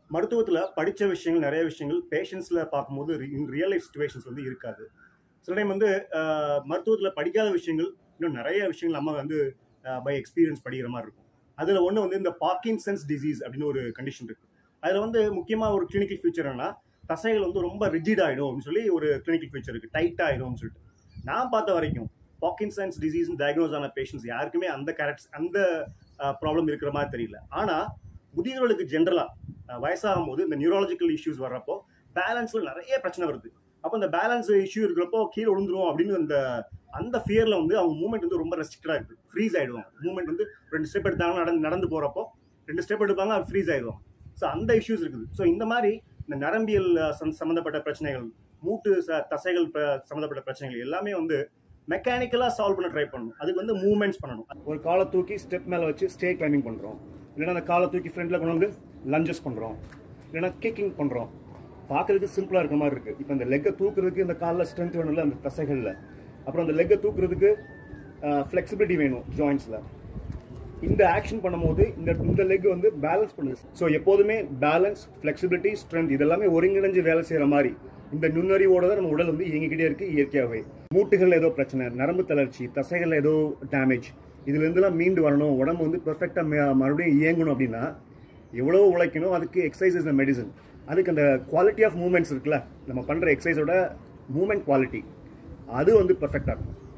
மருத்துவத்தில் படித்த விஷயங்கள் நிறைய விஷயங்கள் பேஷண்ட்ஸில் பார்க்கும்போது இன் ரியல் லைஃப் சுச்சுவேஷன்ஸ் வந்து இருக்காது சில டைம் வந்து மருத்துவத்தில் படிக்காத விஷயங்கள் இன்னும் நிறைய விஷயங்கள் நம்ம வந்து பை எக்ஸ்பீரியன்ஸ் படிக்கிற மாதிரி இருக்கும் அதில் ஒன்று வந்து இந்த பார்க்கின்சன்ஸ் டிசீஸ் அப்படின்னு ஒரு கண்டிஷன் இருக்கு அதில் வந்து முக்கியமாக ஒரு கிளினிக்கல் ஃபீச்சர் என்னன்னா தசைகள் வந்து ரொம்ப ரிஜிட் ஆகிடும் அப்படின்னு சொல்லி ஒரு கிளினிக்கல் ஃபீச்சர் இருக்கு டைட் ஆகிடும்னு சொல்லிட்டு நான் பார்த்த வரைக்கும் பார்க்கின்சன்ஸ் டிசீஸ் டயக்னோஸ் ஆன பேஷண்ட்ஸ் யாருக்குமே அந்த கேரக்டர்ஸ் அந்த ப்ராப்ளம் இருக்கிற மாதிரி தெரியல ஆனால் முதியவர்களுக்கு ஜென்ரலாக வயசாகும் போது இந்த நியூராலஜிக்கல் இஷ்யூஸ் வர்றப்போ பேலன்ஸில் நிறைய பிரச்சனை வருது அப்போ இந்த பேலன்ஸ் இஷ்யூ இருக்கிறப்போ கீழே விழுந்துரும் அப்படின்னு அந்த அந்த ஃபியரில் வந்து அவங்க மூவ்மெண்ட் வந்து ரொம்ப ரெஸ்ட்ரிக்டடாக இருக்குது ஃப்ரீஸ் ஆகிடுவாங்க மூவ்மெண்ட் வந்து ரெண்டு ஸ்டெப் எடுத்தாங்கன்னா நடந்து நடந்து போகிறப்போ ரெண்டு ஸ்டெப் எடுப்பாங்க அது ஃப்ரீஸ் ஆகிடுவாங்க ஸோ அந்த இஷ்யூஸ் இருக்குது ஸோ இந்த மாதிரி இந்த நரம்பியல் சம் சம்மந்தப்பட்ட பிரச்சனைகள் மூட்டு ச தசைகள் ப- சம்மந்தப்பட்ட பிரச்சனைகள் எல்லாமே வந்து மெக்கானிக்கலாக சால்வ் பண்ண ட்ரை பண்ணணும் அதுக்கு வந்து மூவ்மெண்ட்ஸ் பண்ணணும் ஒரு காலை தூக்கி ஸ்டெப் மேலே வச்சு ஸ்டே கிளைம்பிங் பண்ணுறோம் இல்லைன்னா அந்த காலை தூக்கி ஃப்ரண்ட்டில் கொண்டு வந்து லஞ்சஸ் பண்ணுறோம் இல்லைன்னா கிக்கிங் பண்ணுறோம் பார்க்கறதுக்கு சிம்பிளாக இருக்க மாதிரி இருக்குது இப்போ இந்த லெக்கை தூக்குறதுக்கு இந்த காலில் ஸ்ட்ரென்த் வேணும்ல அந்த தசைகளில் அப்புறம் அந்த லெக்கை தூக்குறதுக்கு ஃப்ளெக்சிபிலிட்டி வேணும் ஜாயின்ஸில் இந்த ஆக்ஷன் பண்ணும்போது இந்த இந்த லெக் வந்து பேலன்ஸ் பண்ணுது ஸோ எப்போதுமே பேலன்ஸ் ஃப்ளெக்சிபிலிட்டி ஸ்ட்ரென்த் இதெல்லாமே ஒருங்கிணைஞ்சு வேலை செய்கிற மாதிரி இந்த நுண்ணறிவோட தான் நம்ம உடல் வந்து இயங்கிக்கிட்டே இருக்கு இயற்கையாகவே மூட்டுகள் ஏதோ பிரச்சனை நரம்பு தளர்ச்சி தசைகள் ஏதோ டேமேஜ் இதுல இருந்தெல்லாம் மீண்டு வரணும் உடம்பு வந்து பெர்ஃபெக்டாக மறுபடியும் இயங்கணும் அப்படின்னா எவ்வளோ உழைக்கணும் அதுக்கு எக்ஸசைஸ் இஸ் மெடிசன் அதுக்கு அந்த குவாலிட்டி ஆஃப் மூமெண்ட்ஸ் இருக்குல்ல நம்ம பண்ணுற எக்ஸசைஸோட மூமெண்ட் குவாலிட்டி அது வந்து பெர்ஃபெக்டாக இருக்கும்